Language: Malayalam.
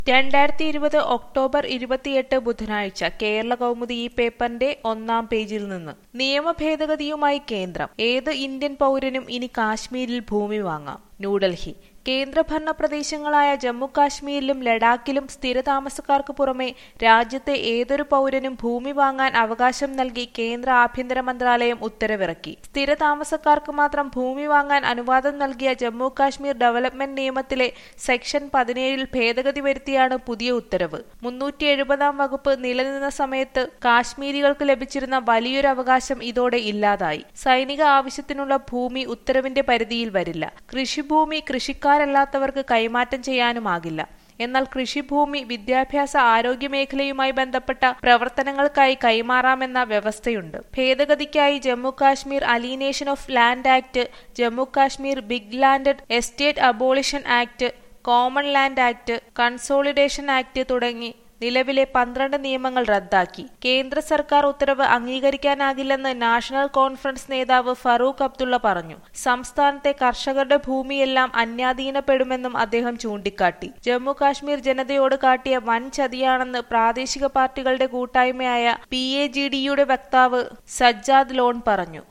രണ്ടായിരത്തി ഇരുപത് ഒക്ടോബർ ഇരുപത്തിയെട്ട് ബുധനാഴ്ച കേരള കൗമുദി ഈ പേപ്പറിന്റെ ഒന്നാം പേജിൽ നിന്ന് നിയമ ഭേദഗതിയുമായി കേന്ദ്രം ഏത് ഇന്ത്യൻ പൗരനും ഇനി കാശ്മീരിൽ ഭൂമി വാങ്ങാം ന്യൂഡൽഹി കേന്ദ്രഭരണ പ്രദേശങ്ങളായ ജമ്മു കാശ്മീരിലും ലഡാക്കിലും സ്ഥിരതാമസക്കാർക്ക് പുറമെ രാജ്യത്തെ ഏതൊരു പൗരനും ഭൂമി വാങ്ങാൻ അവകാശം നൽകി കേന്ദ്ര ആഭ്യന്തര മന്ത്രാലയം ഉത്തരവിറക്കി സ്ഥിരതാമസക്കാർക്ക് മാത്രം ഭൂമി വാങ്ങാൻ അനുവാദം നൽകിയ ജമ്മു കാശ്മീർ ഡെവലപ്മെന്റ് നിയമത്തിലെ സെക്ഷൻ പതിനേഴിൽ ഭേദഗതി വരുത്തിയാണ് പുതിയ ഉത്തരവ് മുന്നൂറ്റി എഴുപതാം വകുപ്പ് നിലനിന്ന സമയത്ത് കാശ്മീരികൾക്ക് ലഭിച്ചിരുന്ന വലിയൊരു അവകാശം ഇതോടെ ഇല്ലാതായി സൈനിക ആവശ്യത്തിനുള്ള ഭൂമി ഉത്തരവിന്റെ പരിധിയിൽ വരില്ല കൃഷിഭൂമി കൃഷിക്കാരല്ലാത്തവർക്ക് കൈമാറ്റം ചെയ്യാനുമാകില്ല എന്നാൽ കൃഷിഭൂമി വിദ്യാഭ്യാസ ആരോഗ്യ മേഖലയുമായി ബന്ധപ്പെട്ട പ്രവർത്തനങ്ങൾക്കായി കൈമാറാമെന്ന വ്യവസ്ഥയുണ്ട് ഭേദഗതിക്കായി Jammu Kashmir alienation of land act Jammu Kashmir big landed estate abolition act common land act consolidation act തുടങ്ങി നിലവിലെ പന്ത്രണ്ട് നിയമങ്ങൾ റദ്ദാക്കി കേന്ദ്ര സർക്കാർ ഉത്തരവ് അംഗീകരിക്കാനാകില്ലെന്ന് നാഷണൽ കോൺഫറൻസ് നേതാവ് ഫറൂഖ് അബ്ദുള്ള പറഞ്ഞു സംസ്ഥാനത്തെ കർഷകരുടെ ഭൂമിയെല്ലാം അന്യാധീനപ്പെടുമെന്നും അദ്ദേഹം ചൂണ്ടിക്കാട്ടി ജമ്മു കാശ്മീർ ജനതയോട് കാട്ടിയ വൻ ചതിയാണെന്ന് പ്രാദേശിക പാർട്ടികളുടെ കൂട്ടായ്മയായ പി എ ജി ഡിയുടെ വക്താവ് സജ്ജാദ് ലോൺ പറഞ്ഞു